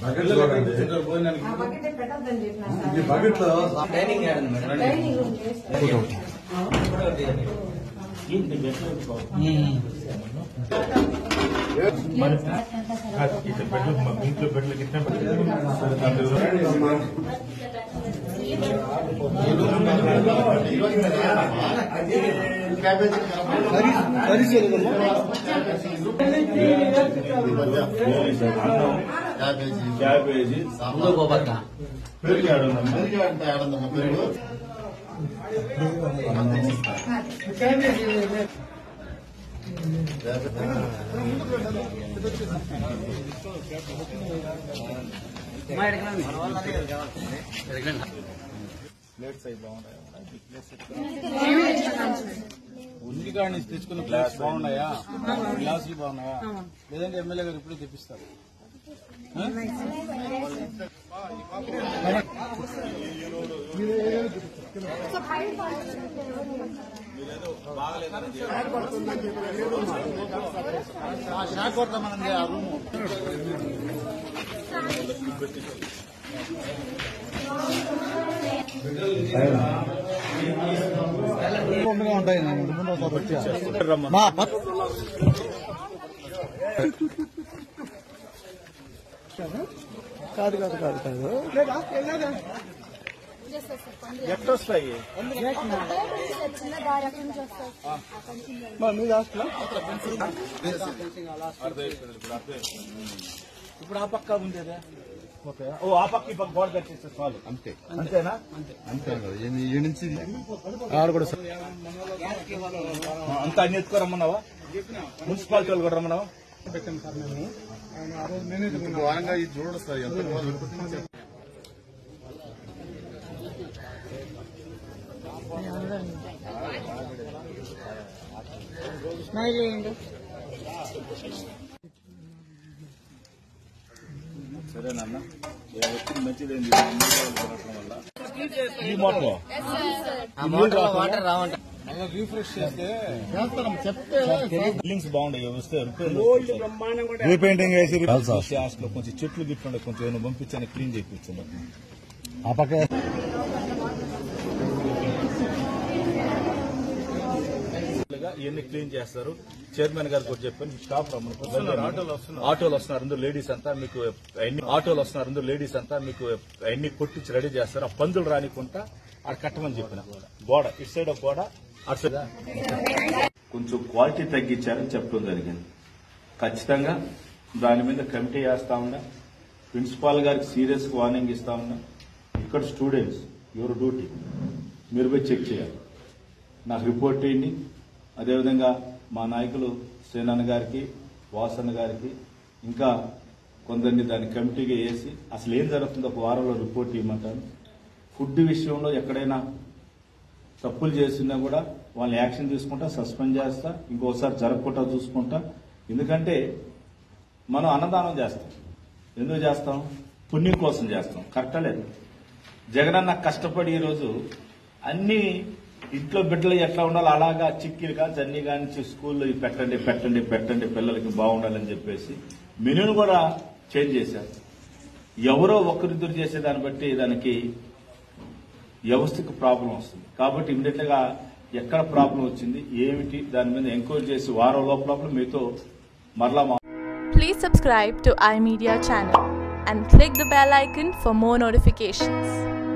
Bucket చూడండి ఆ bucket పెట్టద్దని చెప్పిన ఈ బకెట్ లో డైనింగ్ ఏడండి మేడం డైనింగ్ రూమ్ చేస్తారు క్యాబేజీ ముందు పోబక్క పెరిగి ఆడుందమ్మా పెరుగు ఉల్లికాడ నుంచి తెచ్చుకున్న గ్లాస్ బాగున్నాయా గ్లాసులు బాగున్నాయా లేదంటే ఎమ్మెల్యే గారు ఇప్పుడే తెప్పిస్తారు షాక్ కొడతామనండి ఆ రూము ఉంటాయి ముందు ఒకసారి వచ్చా కాదు కాదు కాదు కాదు ఎట్లా వస్తాయి మీద హాస్టల్ ఇప్పుడు ఆ పక్క ఉండేదా ఓకే ఓ ఆ పక్క ఈ పక్క గోడ కట్టేస్తే చాలు అంతే అంతేనా అంతే ఈ నుంచి ఆడ కూడా అంతా అన్ని ఎత్తుకోరమ్మన్నావా మున్సిపాలిటీ వాళ్ళు కూడా రమ్మన్నావా పెట్టాను సార్ మేము వారంగా ఇది చూడదు సార్ ఎంత స్మైల్ చేయండి సరేనన్నా వచ్చింది మంచిదేంది వల్ల ఈ మోటార్ ఆ మోటార్ లో వాటర్ రావంట రీఫ్రెష్ చేస్తే చెప్తే బిల్డింగ్స్ బాగుంటాయి వస్తే రీపెయింటింగ్ వేసి హాస్టల్ కొంచెం చెట్లు గిట్లుండే కొంచెం ఏమైనా పంపించాను క్లీన్ చేయించండి ఆ పక్క ఇవన్నీ క్లీన్ చేస్తారు చైర్మన్ గారు కూడా చెప్పాను స్టాఫ్ రమ్మని ఆటోలు వస్తున్నారు ఆటోలు వస్తున్నారు అందరూ లేడీస్ అంతా మీకు అన్ని ఆటోలు వస్తున్నారు అందరూ లేడీస్ అంతా మీకు అన్ని కొట్టించి రెడీ చేస్తారు ఆ పందులు రానికుంటా అక్కడ కట్టమని చెప్పిన గోడ ఇటు సైడ్ ఒక గోడ అటు సైడ్ కొంచెం క్వాలిటీ తగ్గించారని చెప్పడం జరిగింది ఖచ్చితంగా దాని మీద కమిటీ వేస్తా ఉన్నా ప్రిన్సిపాల్ గారికి సీరియస్ వార్నింగ్ ఇస్తా ఉన్నా ఇక్కడ స్టూడెంట్స్ యువర్ డ్యూటీ మీరు పోయి చెక్ చేయాలి నాకు రిపోర్ట్ చేయండి అదేవిధంగా మా నాయకులు సేనాన్న గారికి వాసన్న గారికి ఇంకా కొందరిని దాని కమిటీగా వేసి అసలు ఏం జరుగుతుందో ఒక వారంలో రిపోర్ట్ ఇవ్వమంటాను ఫుడ్ విషయంలో ఎక్కడైనా తప్పులు చేసినా కూడా వాళ్ళని యాక్షన్ తీసుకుంటా సస్పెండ్ చేస్తా ఇంకోసారి జరగకుండా చూసుకుంటా ఎందుకంటే మనం అన్నదానం చేస్తాం ఎందుకు చేస్తాం పుణ్యం కోసం చేస్తాం కరెక్టా లేదు జగనన్న కష్టపడి ఈరోజు అన్ని ఇంట్లో బిడ్డలు ఎట్లా ఉండాలో అలాగా చిక్కీలు కానీ జన్ని కానీ స్కూల్లో ఇవి పెట్టండి పెట్టండి పెట్టండి పిల్లలకి బాగుండాలని చెప్పేసి మెనూను కూడా చేంజ్ చేశారు ఎవరో ఒకరిద్దరు చేసే దాన్ని బట్టి దానికి వ్యవస్థకు ప్రాబ్లం వస్తుంది కాబట్టి ఇమీడియట్ గా ఎక్కడ ప్రాబ్లం వచ్చింది ఏమిటి దాని మీద ఎంక్వైరీ చేసి వారం లోపల మీతో మరలా మా Please subscribe to iMedia channel and click the bell icon for more notifications.